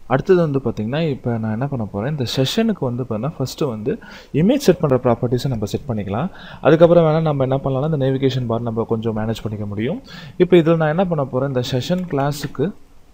அடுத்தது வந்து பார்த்திங்கன்னா இப்போ நான் என்ன பண்ண போகிறேன் இந்த செஷனுக்கு வந்து பார்த்தீங்கன்னா ஃபஸ்ட்டு வந்து இமேஜ் செட் பண்ணுற ப்ராப்பர்ட்டிஸை நம்ம செட் பண்ணிக்கலாம் அதுக்கப்புறம் வேணால் நம்ம என்ன பண்ணலாம்னா இந்த நேவிகேஷன் பார் நம்ம கொஞ்சம் மேனேஜ் பண்ணிக்க முடியும் இப்போ இதில் நான் என்ன பண்ண போகிறேன் இந்த செஷன் கிளாஸுக்கு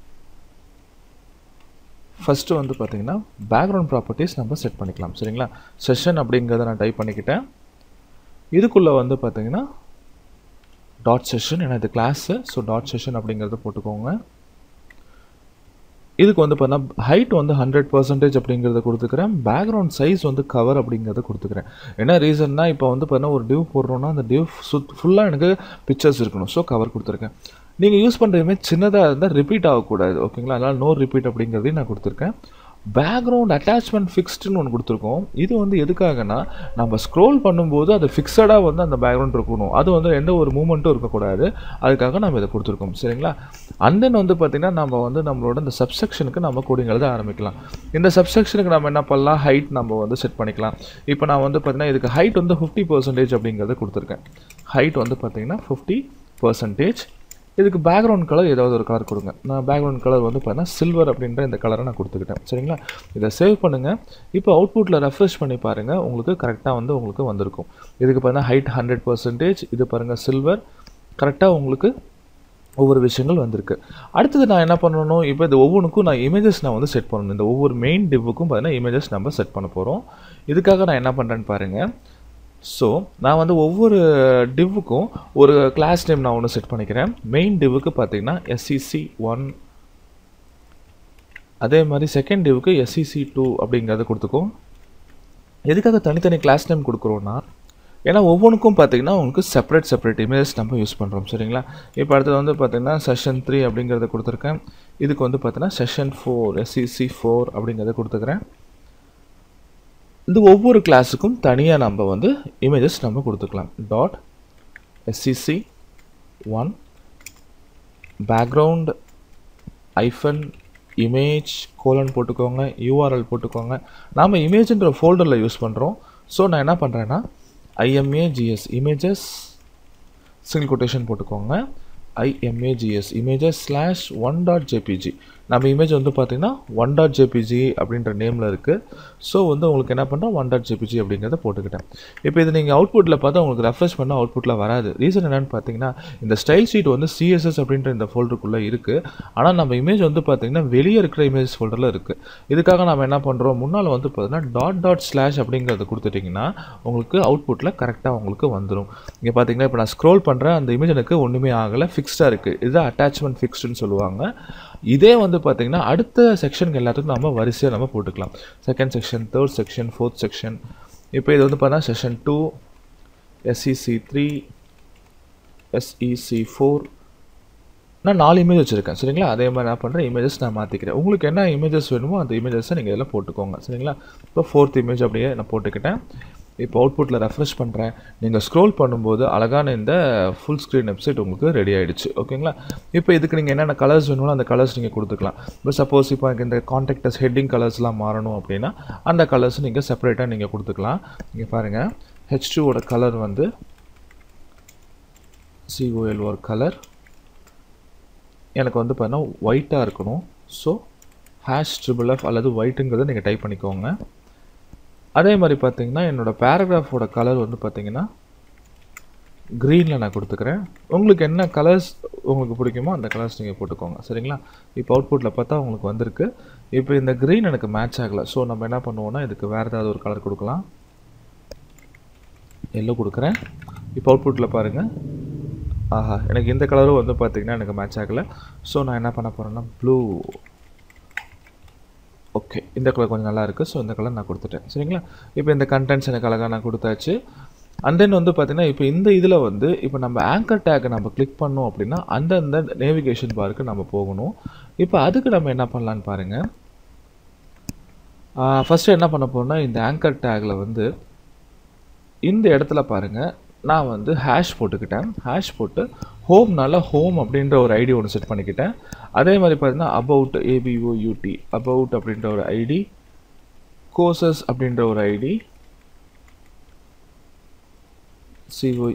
ஃபஸ்ட்டு வந்து பார்த்திங்கன்னா பேக்ரவுண்ட் ப்ராப்பர்ட்டிஸ் நம்ம செட் பண்ணிக்கலாம் சரிங்களா செஷன் அப்படிங்கிறத நான் டைப் பண்ணிக்கிட்டேன் இதுக்குள்ளே வந்து பார்த்திங்கன்னா டாட் செஷன் ஏன்னா இது கிளாஸு ஸோ டாட் செஷன் அப்படிங்கிறத போட்டுக்கோங்க இதுக்கு வந்து பார்த்தீங்கன்னா ஹைட் வந்து ஹண்ட்ரட் பர்சன்டேஜ் அப்படிங்கிறத கொடுத்துக்கிறேன் பேக்ரவுண்ட் சைஸ் வந்து கவர் அப்படிங்கிறத கொடுத்துக்கிறேன் என்ன ரீசன்னா இப்போ வந்து பார்த்தீங்கன்னா ஒரு டிவ் போடுறோன்னா அந்த டிவ் சுத் ஃபுல்லாக எனக்கு பிக்சர்ஸ் இருக்கணும் ஸோ கவர் கொடுத்துருக்கேன் நீங்கள் யூஸ் பண்ணுற இமேஜ் சின்னதாக இருந்தால் ரிப்பீட் ஆகக்கூடாது ஓகேங்களா அதனால் நோ ரிப்பீட் அப்படிங்கிறதையும் நான் கொடுத்துருக்கேன் பேக்ரவுண்ட் அட்டாச்மெண்ட் ஃபிக்ஸ்டுன்னு ஒன்று கொடுத்துருக்கோம் இது வந்து எதுக்காகனா நம்ம ஸ்க்ரோல் பண்ணும்போது அது ஃபிக்ஸடாக வந்து அந்த பேக்ரவுண்ட் இருக்கணும் அது வந்து எந்த ஒரு மூமெண்ட்டும் இருக்கக்கூடாது அதுக்காக நம்ம இதை கொடுத்துருக்கோம் சரிங்களா அண்ட் தென் வந்து பார்த்திங்கன்னா நம்ம வந்து நம்மளோட இந்த சப்செக்ஷனுக்கு நம்ம கோடிங் எழுத ஆரம்பிக்கலாம் இந்த சப்செக்ஷனுக்கு நம்ம என்ன பண்ணலாம் ஹைட் நம்ம வந்து செட் பண்ணிக்கலாம் இப்போ நான் வந்து பார்த்திங்கன்னா இதுக்கு ஹைட் வந்து ஃபிஃப்டி பர்சன்டேஜ் அப்படிங்கிறத கொடுத்துருக்கேன் ஹைட் வந்து பார்த்திங்கன்னா ஃபிஃப்டி பர்சன்டேஜ் இதுக்கு பேக்ரவுண்ட் கலர் ஏதாவது ஒரு கலர் கொடுங்க நான் பேக்ரவுண்ட் கலர் வந்து பார்த்தீங்கன்னா சில்வர் அப்படின்ற இந்த கலரை நான் கொடுத்துக்கிட்டேன் சரிங்களா இதை சேவ் பண்ணுங்கள் இப்போ அவுட்புட்டில் ரெஃப்ரெஷ் பண்ணி பாருங்கள் உங்களுக்கு கரெக்டாக வந்து உங்களுக்கு வந்திருக்கும் இதுக்கு பார்த்தீங்கன்னா ஹைட் ஹண்ட்ரட் பர்சன்டேஜ் இது பாருங்கள் சில்வர் கரெக்டாக உங்களுக்கு ஒவ்வொரு விஷயங்கள் வந்திருக்கு அடுத்தது நான் என்ன பண்ணணும் இப்போ இது ஒவ்வொன்றுக்கும் நான் இமேஜஸ் நான் வந்து செட் பண்ணணும் இந்த ஒவ்வொரு மெயின் டிவ்வுக்கும் பார்த்தீங்கன்னா இமேஜஸ் நம்ம செட் பண்ண போகிறோம் இதுக்காக நான் என்ன பண்ணுறேன்னு பாருங்கள் ஸோ நான் வந்து ஒவ்வொரு டிவ்வுக்கும் ஒரு கிளாஸ் நேம் நான் ஒன்று செட் பண்ணிக்கிறேன் மெயின் டிவ்வுக்கு பார்த்தீங்கன்னா எஸ்சிசி ஒன் அதே மாதிரி செகண்ட் டிவ்வுக்கு எஸ்சிசி டூ அப்படிங்கிறத கொடுத்துக்கும் எதுக்காக தனித்தனி கிளாஸ் நேம் கொடுக்குறோன்னா ஏன்னா ஒவ்வொன்றுக்கும் பார்த்தீங்கன்னா உங்களுக்கு செப்பரேட் செப்பரேட் இமேஜஸ் நம்ம யூஸ் பண்ணுறோம் சரிங்களா இப்போ அடுத்தது வந்து பார்த்தீங்கன்னா செஷன் த்ரீ அப்படிங்கிறத கொடுத்துருக்கேன் இதுக்கு வந்து பார்த்தீங்கன்னா செஷன் ஃபோர் எஸ்சிசி ஃபோர் அப்படிங்கிறத கொடுத்துக்கிறேன் இந்த ஒவ்வொரு கிளாஸுக்கும் தனியாக நம்ம வந்து இமேஜஸ் நம்ம கொடுத்துக்கலாம் dot SCC one background hyphen image colon போட்டுக்கோங்க யூஆர்எல் போட்டுக்கோங்க நாம் இமேஜ்ன்ற ஃபோல்டரில் யூஸ் பண்ணுறோம் ஸோ நான் என்ன பண்ணுறேன்னா ஐஎம்ஏஜிஎஸ் இமேஜஸ் சிங்கிள் கொட்டேஷன் போட்டுக்கோங்க IMAGS images slash one dot JPG நம்ம இமேஜ் வந்து பார்த்திங்கன்னா ஒன் டாட் ஜேபிஜி அப்படின்ற நேமில் இருக்குது ஸோ வந்து உங்களுக்கு என்ன பண்ணுறோம் ஒன் டாட் ஜேபிஜி அப்படிங்கிறத போட்டுக்கிட்டேன் இப்போ இது நீங்கள் அவுட்புட்டில் பார்த்தா உங்களுக்கு ரெஃப்ரெஷ் பண்ணால் அவுட்புட்டில் வராது ரீசன் என்னென்னு பார்த்தீங்கன்னா இந்த ஸ்டைல் ஷீட் வந்து சிஎஸ்எஸ் அப்படின்ற இந்த ஃபோல்டருக்குள்ளே இருக்குது ஆனால் நம்ம இமேஜ் வந்து பார்த்திங்கன்னா வெளியே இருக்கிற இமேஜ் ஃபோல்டரில் இருக்குது இதுக்காக நம்ம என்ன பண்ணுறோம் முன்னால் வந்து பார்த்தீங்கன்னா டாட் டாட் ஸ்லாஷ் அப்படிங்கிறத கொடுத்துட்டிங்கன்னா உங்களுக்கு அவுட்புட்டில் கரெக்டாக உங்களுக்கு வந்துடும் இங்கே பார்த்தீங்கன்னா இப்போ நான் ஸ்க்ரோல் பண்ணுறேன் அந்த இமேஜ் எனக்கு ஒன்றுமே ஆகலை ஃபிக்ஸ்டாக இருக்குது இதுதான் அட்டாச்மெண்ட் ஃபிக்ஸ்டுன்னு சொல்லுவாங்க இதே வந்து பார்த்திங்கன்னா அடுத்த செக்ஷனுக்கு எல்லாத்துக்கும் நம்ம வரிசையாக நம்ம போட்டுக்கலாம் second section third section fourth section இப்போ இது வந்து பார்த்தா session two SEC three SEC four நான் நாலு இமேஜ் வச்சுருக்கேன் சரிங்களா அதே மாதிரி நான் பண்ணுறேன் இமேஜஸ் நான் மாற்றிக்கிறேன் உங்களுக்கு என்ன இமேஜஸ் வேணுமோ அந்த இமேஜஸை நீங்கள் இதில் போட்டுக்கோங்க சரிங்களா இப்போ ஃபோர்த் இமேஜ் அப்படியே நான் போட்டுக்கிட்டேன் இப்போ அவுட்புட்டில் ரெஃப்ரெஷ் பண்ணுறேன் நீங்கள் ஸ்க்ரோல் பண்ணும்போது அழகான இந்த ஃபுல் ஸ்க்ரீன் வெப்சைட் உங்களுக்கு ரெடி ஆகிடுச்சு ஓகேங்களா இப்போ இதுக்கு நீங்கள் என்னென்ன கலர்ஸ் வேணுமோ அந்த கலர்ஸ் நீங்கள் கொடுத்துக்கலாம் இப்போ சப்போஸ் இப்போ எனக்கு இந்த கான்டாக்டஸ் ஹெட்டிங் கலர்ஸ்லாம் மாறணும் அப்படின்னா அந்த கலர்ஸ் நீங்கள் செப்பரேட்டாக நீங்கள் கொடுத்துக்கலாம் இங்கே பாருங்கள் ஹெச் டூவோட கலர் வந்து சிஓஎல் ஒரு கலர் எனக்கு வந்து பார்த்தீங்கன்னா ஒயிட்டாக இருக்கணும் ஸோ ஹேஷ் ட்ரிபிள் எஃப் அல்லது ஒயிட்டுங்கிறத நீங்கள் டைப் பண்ணிக்கோங்க அதே மாதிரி பார்த்தீங்கன்னா என்னோடய பேராகிராஃபோட கலர் வந்து பார்த்தீங்கன்னா க்ரீனில் நான் கொடுத்துக்கிறேன் உங்களுக்கு என்ன கலர்ஸ் உங்களுக்கு பிடிக்குமோ அந்த கலர்ஸ் நீங்கள் போட்டுக்கோங்க சரிங்களா இப்போ அவுட்புட்டில் பார்த்தா உங்களுக்கு வந்திருக்கு இப்போ இந்த க்ரீன் எனக்கு மேட்ச் ஆகலை ஸோ நம்ம என்ன பண்ணுவோம்னா இதுக்கு வேறு ஏதாவது ஒரு கலர் கொடுக்கலாம் எல்லோ கொடுக்குறேன் இப்போ அவுட்புட்டில் பாருங்கள் ஆஹா எனக்கு இந்த கலரும் வந்து பார்த்திங்கன்னா எனக்கு மேட்ச் ஆகலை ஸோ நான் என்ன பண்ண போகிறேன்னா ப்ளூ ஓகே இந்த கலர் கொஞ்சம் நல்லா இருக்குது ஸோ இந்த கலர் நான் கொடுத்துட்டேன் சரிங்களா இப்போ இந்த கண்டென்ட்ஸ் எனக்கு அழகாக நான் கொடுத்தாச்சு அண்ட் தென் வந்து பார்த்தீங்கன்னா இப்போ இந்த இதில் வந்து இப்போ நம்ம ஆங்கர் டேக்கை நம்ம கிளிக் பண்ணோம் அப்படின்னா அந்தந்த நேவிகேஷன் பாருக்கு நம்ம போகணும் இப்போ அதுக்கு நம்ம என்ன பண்ணலான்னு பாருங்கள் ஃபஸ்ட்டு என்ன பண்ண போகிறோம்னா இந்த ஆங்கர் டேக்கில் வந்து இந்த இடத்துல பாருங்கள் நான் வந்து ஹேஷ் போட்டுக்கிட்டேன் ஹேஷ் போட்டு ஹோம்னால ஹோம் அப்படின்ற ஒரு ஐடி ஒன்று செட் பண்ணிக்கிட்டேன் அதே மாதிரி பார்த்தீங்கன்னா அபவுட் ஏபிஓயூடி அபவுட் அப்படின்ற ஒரு ஐடி கோர்சஸ் அப்படின்ற ஒரு ஐடி சிஓ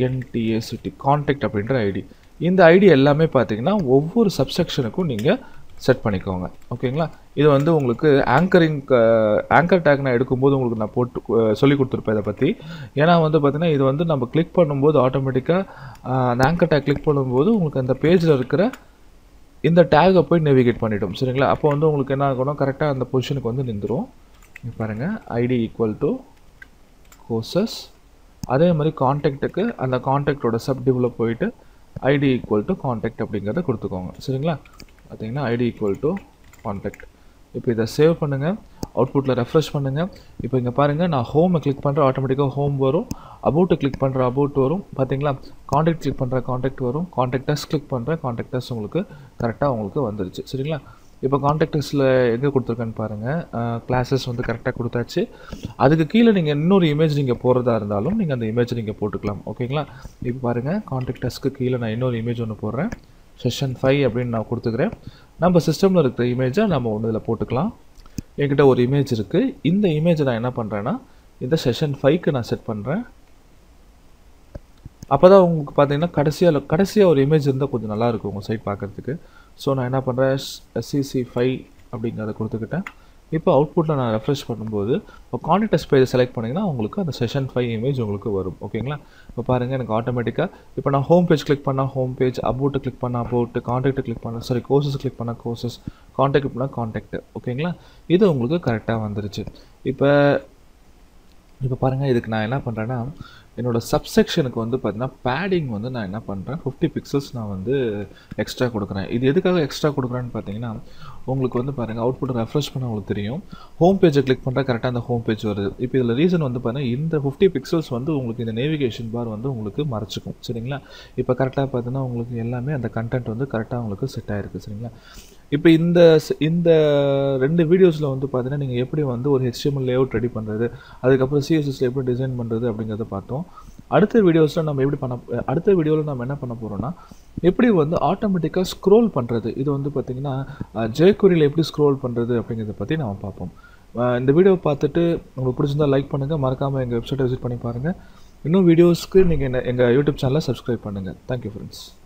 என்டிஏசிடி கான்டாக்ட் அப்படின்ற ஐடி இந்த ஐடி எல்லாமே பார்த்தீங்கன்னா ஒவ்வொரு சப்செக்ஷனுக்கும் நீங்கள் செட் பண்ணிக்கோங்க ஓகேங்களா இது வந்து உங்களுக்கு ஆங்கரிங் ஆங்கர் டேக் நான் எடுக்கும்போது உங்களுக்கு நான் போட்டு அஹ், சொல்லி கொடுத்துருப்பேன் இதை பற்றி ஏன்னா வந்து பார்த்தீங்கன்னா இது வந்து நம்ம கிளிக் பண்ணும்போது ஆட்டோமேட்டிக்காக அந்த ஆங்கர் டேக் கிளிக் பண்ணும்போது உங்களுக்கு அந்த பேஜில் இருக்கிற இந்த டேகை போய் நேவிகேட் பண்ணிடும் சரிங்களா அப்போ வந்து உங்களுக்கு என்ன ஆகணும் கரெக்டாக அந்த பொசிஷனுக்கு வந்து நின்றுரும் இங்க பாருங்க ஐடி ஈக்குவல் டு கோர்சஸ் அதே மாதிரி காண்டாக்ட்டுக்கு அந்த காண்டாக்டோட சப் டிவில் போயிட்டு ஐடி ஈக்குவல் டு காண்டாக்ட் அப்படிங்கிறத கொடுத்துக்கோங்க சரிங்களா பார்த்தீங்கன்னா ஐடி ஈக்குவல் டு காண்டாக்ட் இப்போ இதை சேவ் பண்ணுங்கள் அவுட்புட்டில் ரெஃப்ரெஷ் பண்ணுங்கள் இப்போ இங்கே பாருங்கள் நான் ஹோமை கிளிக் பண்ணுறேன் ஆட்டோமேட்டிக்காக ஹோம் வரும் அபவுட்டை கிளிக் பண்ணுற அபவுட் வரும் பார்த்தீங்களா காண்டாக்ட் கிளிக் பண்ணுற காண்டாக்ட் வரும் காண்டாக்டர்ஸ் கிளிக் பண்ணுறேன் காண்டாக்டர்ஸ் உங்களுக்கு கரெக்டாக உங்களுக்கு வந்துருச்சு சரிங்களா இப்போ காண்டாக்டர்ஸில் எங்கே கொடுத்துருக்கேன்னு பாருங்கள் கிளாஸஸ் வந்து கரெக்டாக கொடுத்தாச்சு அதுக்கு கீழே நீங்கள் இன்னொரு இமேஜ் நீங்கள் போகிறதா இருந்தாலும் நீங்கள் அந்த இமேஜ் நீங்கள் போட்டுக்கலாம் ஓகேங்களா இப்போ பாருங்கள் காண்டாக்டர்ஸ்க்கு கீழே நான் இன்னொரு இமேஜ் ஒன்று போடுறேன் செஷன் ஃபைவ் அப்படின்னு நான் கொடுத்துக்கிறேன் நம்ம சிஸ்டமில் இருக்கிற இமேஜை நம்ம ஒன்று இதில் போட்டுக்கலாம் என்கிட்ட ஒரு இமேஜ் இருக்குது இந்த இமேஜை நான் என்ன பண்ணுறேன்னா இந்த செஷன் ஃபைவ்க்கு நான் செட் பண்ணுறேன் அப்போ தான் உங்களுக்கு பார்த்தீங்கன்னா கடைசியாக கடைசியாக ஒரு இமேஜ் இருந்தால் கொஞ்சம் நல்லா இருக்கும் உங்கள் சைட் பார்க்குறதுக்கு ஸோ நான் என்ன பண்ணுறேன் சிசி ஃபைவ் அப்படிங்கிறத கொடுத்துக்கிட்டேன் இப்போ அவுட்புட்டில் நான் ரெஃப்ரெஷ் பண்ணும்போது இப்போ கான்டெக்ட் பேஜ் செலக்ட் பண்ணிங்கன்னா உங்களுக்கு அந்த செஷன் ஃபைவ் இமேஜ் உங்களுக்கு வரும் ஓகேங்களா இப்போ பாருங்கள் எனக்கு ஆட்டோமேட்டிக்காக இப்போ நான் ஹோம் பேஜ் கிளிக் பண்ணால் ஹோம் பேஜ் அபவுட்டு கிளிக் பண்ணால் அபவுட் கான்டாக்ட் கிளிக் பண்ணால் சாரி கோர்சஸ் கிளிக் பண்ணால் கோர்சஸ் கான்டாக்ட் பண்ணால் கான்டாக்ட் ஓகேங்களா இது உங்களுக்கு கரெக்டாக வந்துருச்சு இப்போ இப்போ பாருங்கள் இதுக்கு நான் என்ன பண்ணுறேன்னா என்னோட சப்செக்ஷனுக்கு வந்து பார்த்தீங்கன்னா பேடிங் வந்து நான் என்ன பண்ணுறேன் ஃபிஃப்டி பிக்சல்ஸ் நான் வந்து எக்ஸ்ட்ரா கொடுக்குறேன் இது எதுக்காக எக்ஸ்ட்ரா கொடுக்குறேன்னு பார்த்தீங்கன்னா உங்களுக்கு வந்து பாருங்கள் அவுட்புட் ரெஃப்ரெஷ் பண்ண உங்களுக்கு தெரியும் ஹோம் பேஜை கிளிக் பண்ணுறா கரெக்டாக அந்த ஹோம் பேஜ் வருது இப்போ இதில் ரீசன் வந்து பார்த்தீங்கன்னா இந்த ஃபிஃப்டி பிக்சல்ஸ் வந்து உங்களுக்கு இந்த நேவிகேஷன் பார் வந்து உங்களுக்கு மறைச்சிக்கும் சரிங்களா இப்போ கரெக்டாக பார்த்தீங்கன்னா உங்களுக்கு எல்லாமே அந்த கண்டென்ட் வந்து கரெக்டாக உங்களுக்கு செட் ஆயிருக்கு சரிங்களா இப்போ இந்த ஸ்- இந்த ரெண்டு வீடியோஸில் வந்து பார்த்தீங்கன்னா நீங்கள் எப்படி வந்து ஒரு ஹெச்டிஎம்எல் லேஅவுட் ரெடி பண்ணுறது அதுக்கப்புறம் சிஎஸ்எஸ்ல எப்படி டிசைன் பண்ணுறது அப்படிங்கிறத பார்த்தோம் அடுத்த வீடியோஸில் நம்ம எப்படி பண்ண அடுத்த வீடியோவில் நம்ம என்ன பண்ண போகிறோம்னா எப்படி வந்து ஆட்டோமேட்டிக்காக ஸ்க்ரோல் பண்ணுறது இது வந்து பார்த்திங்கன்னா ஜெயக்குரியில் எப்படி ஸ்க்ரோல் பண்ணுறது அப்படிங்கிறத பற்றி நம்ம பார்ப்போம் அஹ் இந்த வீடியோ பார்த்துட்டு உங்களுக்கு பிடிச்சிருந்தா லைக் பண்ணுங்கள் மறக்காமல் எங்கள் வெப்சைட்டை விசிட் பண்ணி பாருங்கள் இன்னும் வீடியோஸ்க்கு நீங்கள் எங்கள் யூடியூப் சேனலை சப்ஸ்கிரைப் பண்ணுங்கள் தேங்க்யூ ஃப்ரெண்ட்ஸ்